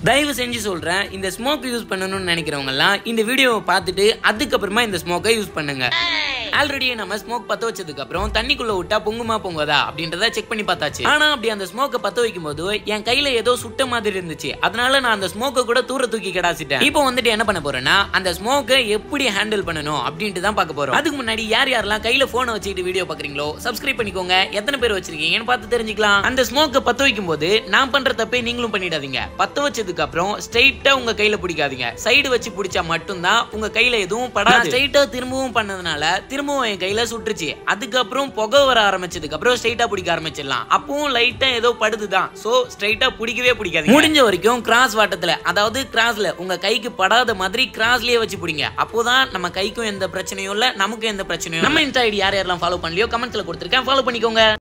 தயவு செஞ்சு சொல்றேன் இந்த ஸ்மோக் யூஸ் பண்ணணும்னு நினைக்கிறவங்க எல்லாம் இந்த வீடியோவை பார்த்துட்டு அதுக்கப்புறமா இந்த ஸ்மோக்கை யூஸ் பண்ணுங்க ஆல்ரெடி நம்ம ஸ்மோக் பத்த வச்சதுக்கு அப்புறம் தண்ணிக்குள்ள விட்டா பொங்குமா பொங்காதா அப்படின்றத செக் பண்ணி பார்த்தாச்சு ஆனா அப்படி அந்த ஸ்மோக்கை பத்த வைக்கும் போது என் கையில ஏதோ சுட்ட மாதிரி இருந்துச்சு அதனால நான் அந்த ஸ்மோக்கை கூட தூர தூக்கி கிடாசிட்டேன் இப்போ வந்துட்டு என்ன பண்ண போறேன்னா அந்த ஸ்மோக்கை எப்படி ஹேண்டில் பண்ணணும் அப்படின்ட்டு தான் பார்க்க போறோம் அதுக்கு முன்னாடி யார் யாரெல்லாம் கையில போனை வச்சுக்கிட்டு வீடியோ பாக்குறீங்களோ சப்ஸ்கிரைப் பண்ணிக்கோங்க எத்தனை பேர் வச்சிருக்கீங்கன்னு பார்த்து தெரிஞ்சுக்கலாம் அந்த ஸ்மோக்கை பத்த வைக்கும் போது நான் பண்ற தப்பே நீங்களும் பண்ணிடாதீங்க பத்த வச்சதுக்கு அப்புறம் ஸ்ட்ரைட்டா உங்க கையில பிடிக்காதீங்க சைடு வச்சு பிடிச்சா மட்டும்தான் உங்க கையில எதுவும் படாது ஸ்ட்ரைட்டா திரும்பவும் பண்ணதுனால திரும்பவும் என் கையில சுட்டுருச்சு அதுக்கப்புறம் புகை வர ஆரம்பிச்சதுக்கு அப்புறம் ஸ்ட்ரைட்டா பிடிக்க ஆரம்பிச்சிடலாம் அப்பவும் லைட்டா ஏதோ படுதுதான் சோ ஸ்ட்ரைட்டா பிடிக்கவே பிடிக்காது முடிஞ்ச வரைக்கும் கிராஸ் வாட்டத்துல அதாவது கிராஸ்ல உங்க கைக்கு படாத மாதிரி கிராஸ்லயே வச்சு பிடிங்க அப்போதான் நம்ம கைக்கும் எந்த பிரச்சனையும் இல்ல நமக்கும் எந்த பிரச்சனையும் இல்ல. நம்ம இன்ஸ்டா ஐடி யார் யாரெல்லாம் ஃபாலோ பண்ணலையோ கமெண்ட்ஸ்ல கொடுத்துருக்கேன் ஃபாலோ பண்ணிக்கோங்க